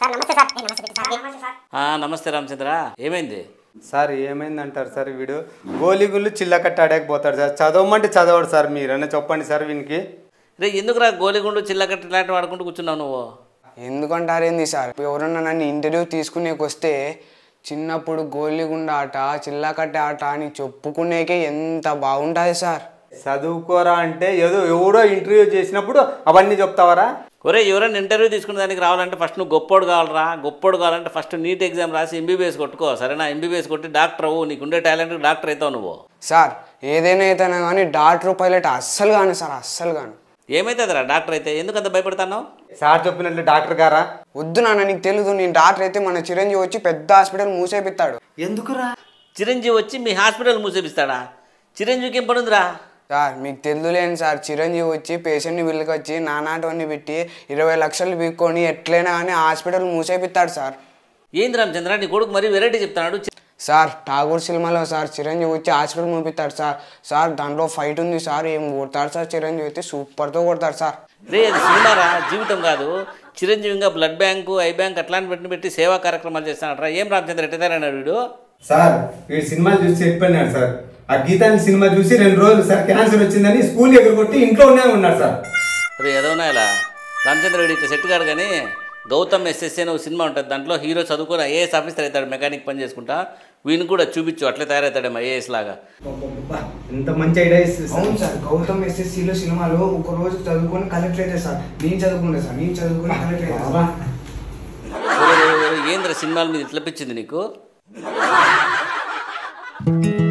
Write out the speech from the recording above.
ఆ, నమస్తే రామచంద్ర ఏమైంది సార్ ఏమైందంటారు సార్ వీడు గోలిగుళ్ళు చిల్లకట్ట ఆడకపోతాడు సార్ చదవమంటే చదవడు సార్ మీరన్నా చెప్పండి సార్ వీనికి రే ఎందుకురా గోలిగుండు చిల్లకట్ట ఇలాంటివి వాడుకుంటూ కూర్చున్నావు నువ్వు ఎందుకంటారేంది సార్ ఎవరన్నా నన్ను ఇంటర్వ్యూ తీసుకునేకి వస్తే చిన్నప్పుడు గోలిగుండ ఆట చిల్లకట్ట ఆట అని చెప్పుకునేకే ఎంత బాగుంటుంది సార్ చదువుకోరా అంటే ఏదో ఎవడో ఇంటర్వ్యూ చేసినప్పుడు అవన్నీ చెప్తావరా ఒరే ఎవరైనా ఇంటర్వ్యూ తీసుకునే దానికి రావాలంటే ఫస్ట్ నువ్వు గొప్పోడు కావాలరా గొప్పోడు కావాలంటే ఫస్ట్ నీట్ ఎగ్జామ్ రాసి ఎంబీబీఎస్ కొట్టుకో సరేనా ఎంబీబీఎస్ కొట్టి డాక్టర్ అవ్వు నీకుండే టాలెంట్ డాక్టర్ అవుతావు నువ్వు సార్ ఏదైనా అయితేనే కానీ డాక్టర్ పైలట్ అస్సలు కాను సార్ అస్సలు కాను ఏమైతుందిరా డాక్టర్ అయితే ఎందుకు అంత భయపడతావు సార్ చెప్పినట్లు డాక్టర్ గారా వద్దు నాన్న నీకు తెలియదు నేను డాక్టర్ అయితే మన చిరంజీవి వచ్చి పెద్ద హాస్పిటల్ మూసేపిస్తాడు ఎందుకురా చిరంజీవి వచ్చి మీ హాస్పిటల్ మూసేపిస్తాడా చిరంజీవికి ఏం పడుందిరా సార్ మీకు తెలియలేను సార్ చిరంజీవి వచ్చి పేషెంట్ని పిల్లకొచ్చి నానాటవన్నీ పెట్టి ఇరవై లక్షలు పీక్కొని ఎట్లయినా కానీ హాస్పిటల్ మూసేపిస్తాడు సార్ ఏంది రామచంద్ర నీ కొడుకు మరీ వెరైటీ చెప్తున్నాడు సార్ ఠాగూర్ సినిమాలో సార్ చిరంజీవి వచ్చి హాస్పిటల్ పంపిస్తాడు సార్ సార్ దాంట్లో ఫైట్ ఉంది సార్ ఏం కొడతాడు సార్ చిరంజీవి అయితే సూపర్తో కొడతాడు సార్ రే అది సినిమారా జీవితం కాదు చిరంజీవిగా బ్లడ్ బ్యాంకు ఐ బ్యాంక్ అట్లాంటి పెట్టి పెట్టి సేవా కార్యక్రమాలు చేస్తానట్రా ఏం రామచంద్ర ఎట్టదారన్నాడు వీడు సార్ వీడు సినిమాలు చూసి చెప్పినాడు సార్ ఆ గీతాన్ని సినిమా చూసి రెండు రోజులు సార్ క్యాన్సర్ వచ్చిందని స్కూల్ ఎగురుకొట్టి ఇంట్లోనే ఉన్నాడు సార్ రే ఏదోనా ఇలా రామచంద్ర వీడు ఇట్లా సెట్ కాడు కానీ గౌతమ్ ఎస్ఎస్సీ అని ఒక సినిమా ఉంటుంది దాంట్లో హీరో చదువుకొని ఐఏఎస్ ఆఫీసర్ అవుతాడు మెకానిక్ పని చేసుకుంటా వీని కూడా చూపించు అట్లే తయారవుతాడేమో ఐఏఎస్ లాగా అబ్బబ్బబ్బా, ఎంత మంచి ఐడియా ఇస్తుంది సార్. అవును సార్ గౌతమ్ ఎస్ఎస్సీలో సినిమాలో ఒక రోజు చదువుకొని కలెక్టర్ అయితే సార్ నేను చదువుకుంటా సార్ నేను చదువుకొని కలెక్టర్ అయితే సార్ ఒరే, ఒరే, ఒరే, ఏంద్ర సినిమాల మీద ఇట్లా పిచ్చింది నీకు